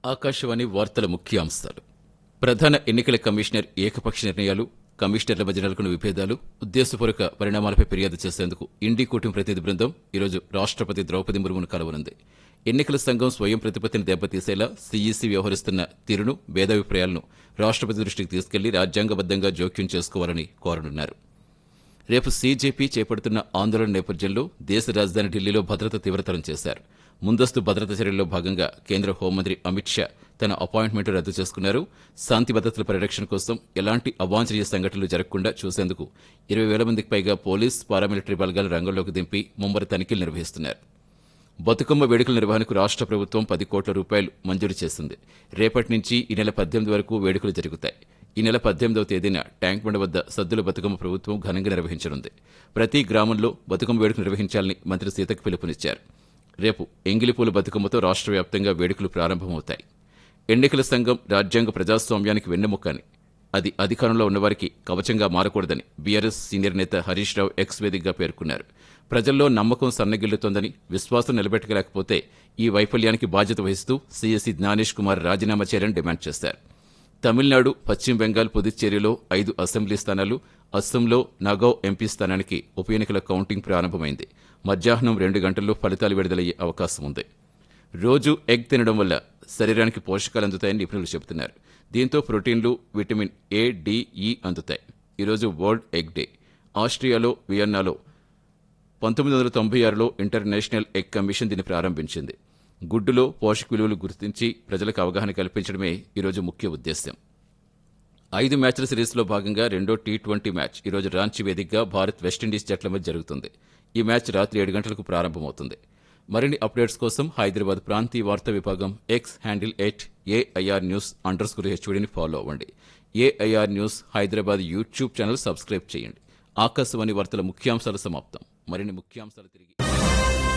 ఆకాశవాణి వార్తల ముఖ్యాంశాలు ప్రధాన ఎన్నికల కమిషనర్ ఏకపక్ష నిర్ణయాలు కమిషనర్ల మధ్య నెలకొన్న విభేదాలు ఉద్దేశపూర్వక పరిణామాలపై ఫిర్యాదు చేసేందుకు ఇండి కూటమి ప్రతినిధి బృందం ఈరోజు రాష్ట్రపతి ద్రౌపది ముర్మును కలవనుంది ఎన్నికల సంఘం స్వయం ప్రతిపత్తిని దెబ్బతీసేలా సీఈసీ వ్యవహరిస్తున్న తీరును భేదాభిప్రాయాలను రాష్ట్రపతి దృష్టికి తీసుకెళ్లి రాజ్యాంగబద్దంగా జోక్యం చేసుకోవాలని కోరనున్నారు రేపు సీజేపీ చేపడుతున్న ఆందోళన నేపథ్యంలో దేశ రాజధాని ఢిల్లీలో భద్రత తీవ్రతరం చేశారు ముందస్తు భద్రత చర్యల్లో భాగంగా కేంద్ర హోంమంత్రి అమిత్ షా తన అపాయింట్మెంట్ రద్దు చేసుకున్నారు శాంతి భద్రతల పరిరక్షణ కోసం ఎలాంటి అవాంఛనీయ సంఘటనలు జరగకుండా చూసేందుకు ఇరవై వేల మందికి పైగా పోలీస్ పారామిలిటరీ బలగాలు రంగంలోకి దింపి ముమ్మర తనిఖీలు నిర్వహిస్తున్నారు బతుకమ్మ వేడుకల నిర్వహణకు రాష్ట్ర ప్రభుత్వం పది కోట్ల రూపాయలు మంజూరు చేసింది రేపటి నుంచి ఈ నెల పద్దెనిమిది వరకు వేడుకలు జరుగుతాయి ఈ నెల పద్దెనిమిదవ తేదీన ట్యాంక్ బండ వద్ద సద్దుల బతుకమ్మ ప్రభుత్వం ఘనంగా నిర్వహించనుంది ప్రతి గ్రామంలో బతుకమ్మ వేడుక నిర్వహించాలని మంత్రి సీతకు పిలుపునిచ్చారు రేపు ఎంగిలిపూల బతుకమ్మతో రాష్ట్ర వ్యాప్తంగా వేడుకలు ప్రారంభమవుతాయి ఎన్నికల సంఘం రాజ్యాంగ ప్రజాస్వామ్యానికి వెన్నెముక అని అది అధికారంలో ఉన్నవారికి కవచంగా మారకూడదని బీఆర్ఎస్ సీనియర్ నేత హరీష్ రావు ఎక్స్ వేదికగా పేర్కొన్నారు ప్రజల్లో నమ్మకం సన్నగిల్లుతోందని విశ్వాసం నిలబెట్టలేకపోతే ఈ వైఫల్యానికి బాధ్యత వహిస్తూ సీఎస్సీ జ్ఞానేష్ కుమార్ రాజీనామా చేయాలని డిమాండ్ చేశారు తమిళనాడు పశ్చిమ బెంగాల్ పుదుచ్చేరిలో ఐదు అసెంబ్లీ స్థానాలు అస్సాంలో నగౌ ఎంపీ స్థానానికి ఉప ఎన్నికల కౌంటింగ్ ప్రారంభమైంది మధ్యాహ్నం రెండు గంటల్లో ఫలితాలు విడుదలయ్యే అవకాశం ఉంది రోజు ఎగ్ తినడం వల్ల శరీరానికి పోషకాలు అందుతాయని నిపుణులు చెబుతున్నారు దీంతో ప్రోటీన్లు విటమిన్ ఏ డి ఈ అందుతాయి ఈరోజు వరల్డ్ ఎగ్ డే ఆస్ట్రియాలో వియన్నాలో పంతొమ్మిది వందల తొంభై ఆరులో ఇంటర్నేషనల్ ఎగ్ కమిషన్ దీన్ని ప్రారంభించింది గుడ్డులో పోషక విలువలు గుర్తించి ప్రజలకు అవగాహన కల్పించడమే ఈరోజు ముఖ్య ఉద్దేశ్యం ఐదు మ్యాచ్ల సిరీస్లో భాగంగా రెండో టీ ట్వంటీ మ్యాచ్ ఈరోజు రాంచీ వేదికగా భారత్ వెస్టిండీస్ జట్ల మధ్య జరుగుతుంది ఈ మ్యాచ్ రాత్రి ఏడు గంటలకు ప్రారంభమవుతుంది మరిన్ని అప్డేట్స్ కోసం హైదరాబాద్ ప్రాంతీయ వార్తా విభాగం X handle at AIR news underscore హెచ్ఓడిని ఫాలో అవ్వండి AIR news Hyderabad YouTube channel subscribe చేయండి ఆకాశవాణి వార్తల ముఖ్యాంశాలు సమాప్తం మరిన్ని ముఖ్యాంశాలు తిరిగి